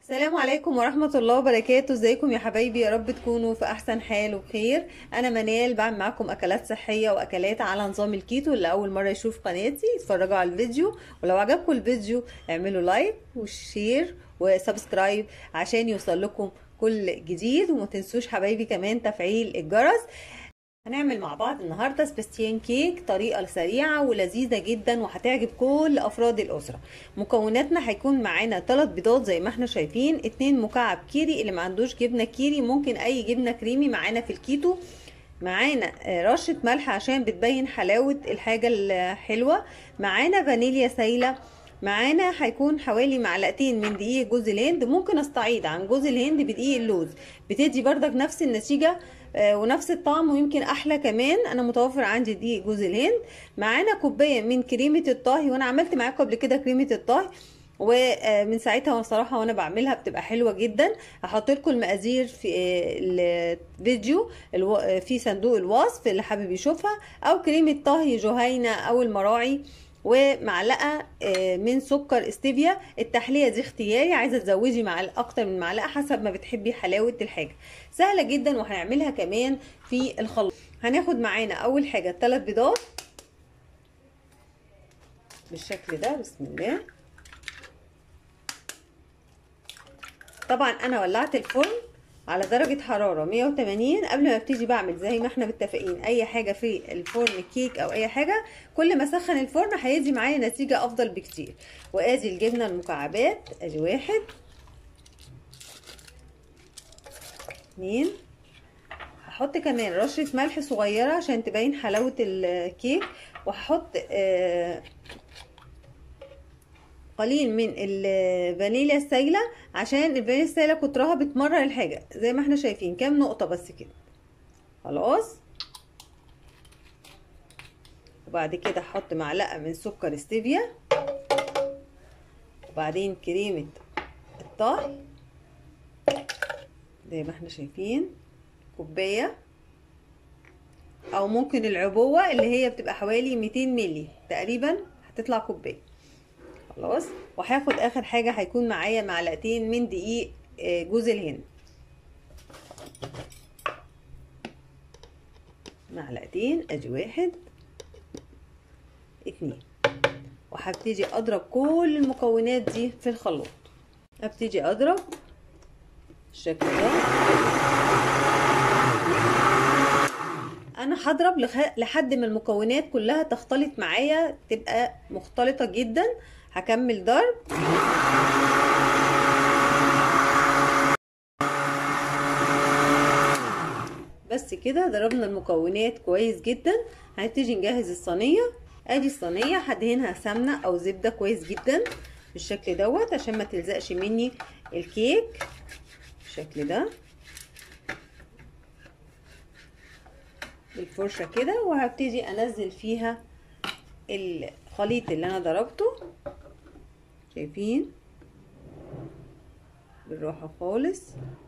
السلام عليكم ورحمة الله وبركاته ازيكم يا حبايبي يا رب تكونوا في احسن حال وبخير انا منال بعمل معاكم اكلات صحية واكلات على نظام الكيتو اللي اول مرة يشوف قناتي اتفرجوا على الفيديو ولو عجبكم الفيديو اعملوا لايك وشير وسبسكرايب عشان يوصل لكم كل جديد وما تنسوش حبايبي كمان تفعيل الجرس هنعمل مع بعض النهارده سباستيان كيك طريقه سريعه ولذيذه جدا وهتعجب كل افراد الاسره مكوناتنا هيكون معانا 3 بيضات زي ما احنا شايفين 2 مكعب كيري اللي ما عندوش جبنه كيري ممكن اي جبنه كريمي معانا في الكيتو معانا رشه ملح عشان بتبين حلاوه الحاجه الحلوه معانا فانيليا سايله معانا هيكون حوالي معلقتين من دقيق جوز الهند ممكن استعيد عن جوز الهند بدقيق اللوز بتدي بردك نفس النتيجه ونفس الطعم ويمكن احلى كمان انا متوفر عندي دقيق جوز الهند معانا كوبايه من كريمه الطهي وانا عملت معاكم قبل كده كريمه الطهي ومن ساعتها صراحه وانا بعملها بتبقى حلوه جدا هحط لكم المقادير في الفيديو في صندوق الوصف اللي حابب يشوفها او كريمه طهي جهينه او المراعي ومعلقه من سكر استيفيا التحليه دي اختياري عايزه تزودي معلقه اكتر من معلقه حسب ما بتحبي حلاوه الحاجه سهله جدا وهنعملها كمان في الخلاط هناخد معانا اول حاجه ثلاث بيضات بالشكل ده بسم الله طبعا انا ولعت الفرن على درجة حرارة 180 قبل ما ابتدي بعمل زي ما احنا متفقين اي حاجة في الفرن كيك او اي حاجة كل ما اسخن الفرن هيدي معايا نتيجة افضل بكتير وادي الجبنة المكعبات ادي واحد اتنين هحط كمان رشة ملح صغيرة عشان تبين حلاوة الكيك وهحط آه قليل من الفانيليا السايلة عشان الفانيليا السايلة كترها بتمرر الحاجة زي ما احنا شايفين كام نقطة بس كده خلاص وبعد كده احط معلقة من سكر ستيفيا وبعدين كريمة الطهي زي ما احنا شايفين كوباية او ممكن العبوة اللي هي بتبقى حوالي 200 ملي تقريبا هتطلع كوبايه خلاص وهاخد اخر حاجه هيكون معايا معلقتين من دقيق جوز الهند معلقتين ادي واحد اتنين وهبتدي اضرب كل المكونات دي في الخلاط ابتدي اضرب بالشكل ده انا هضرب لحد ما المكونات كلها تختلط معايا تبقى مختلطه جدا هكمل ضرب بس كده ضربنا المكونات كويس جدا هنبتدي نجهز الصينيه ادي الصينيه هدهنها سمنه او زبده كويس جدا بالشكل دوت عشان ما تلزقش مني الكيك بالشكل ده بالفرشه كده وهبتدي انزل فيها الخليط اللي انا ضربته شايفين بالراحه خالص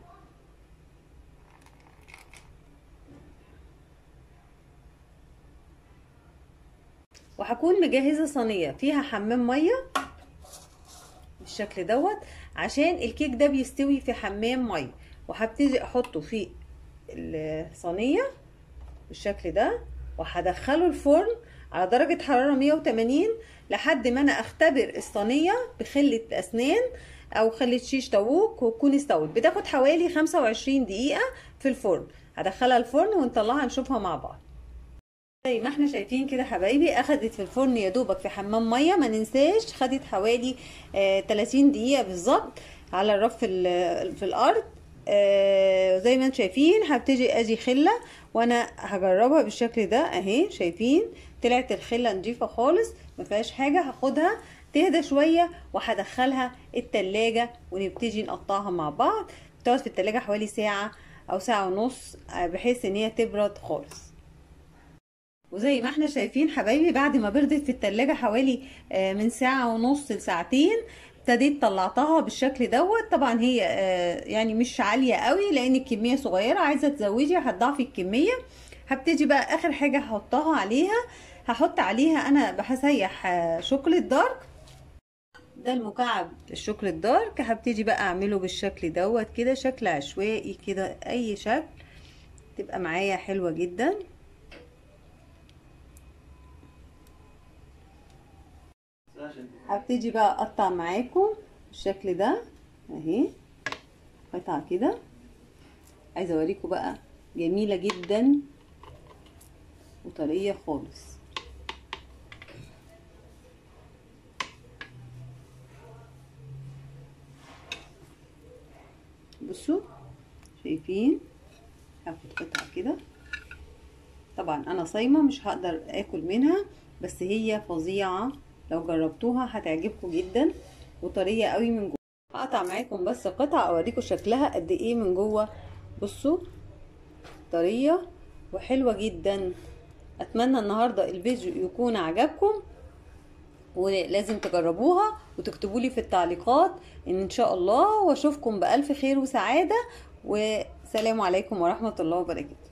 وهكون مجهزه صينيه فيها حمام ميه بالشكل دوت عشان الكيك ده بيستوي في حمام ميه وهبتدي احطه في الصينيه بالشكل ده وهدخله الفرن على درجة حرارة 180 لحد ما انا اختبر الصينية بخلة اسنان او خلة شيش طاووق وتكون استوت بتاخد حوالي 25 دقيقة في الفرن هدخلها الفرن ونطلعها نشوفها مع بعض زي ما احنا شايفين كده حبايبي اخدت في الفرن يا دوبك في حمام ميه ما ننساش خدت حوالي آه 30 دقيقه بالظبط على الرف في الارض آه زي ما انتم شايفين هبتدي اجي خله وانا هجربها بالشكل ده اهي شايفين طلعت الخله نضيفه خالص ما فيهاش حاجه هاخدها تهدى شويه وهدخلها التلاجة ونبتدي نقطعها مع بعض تقعد في التلاجة حوالي ساعه او ساعه ونص بحيث ان هي تبرد خالص وزي ما احنا شايفين حبايبي بعد ما بردت في التلاجة حوالي من ساعة ونص لساعتين ابتديت طلعتها بالشكل دوت طبعا هي يعني مش عالية قوي لان الكمية صغيرة عايزة تزودي هتضعفي الكمية هبتدي بقى اخر حاجة هحطها عليها هحط عليها انا بسيح شوكولات دارك ده المكعب الشوكليت دارك هبتدي بقى اعمله بالشكل دوت كده شكل عشوائي كده اي شكل تبقى معايا حلوة جدا هبتدي بقى اقطع معاكم بالشكل ده اهي قطعة كده عايزة اوريكم بقى جميلة جدا وطرية خالص بصوا شايفين هاخد قطعة كده طبعا انا صايمة مش هقدر اكل منها بس هي فظيعة لو جربتوها هتعجبكم جدا وطرية قوي من جوه هقطع معاكم بس قطعة اوريكم شكلها قد ايه من جوه بصوا طرية وحلوة جدا اتمنى النهاردة الفيديو يكون عجبكم ولازم تجربوها وتكتبوا لي في التعليقات ان شاء الله واشوفكم بالف خير وسعادة وسلام عليكم ورحمة الله وبركاته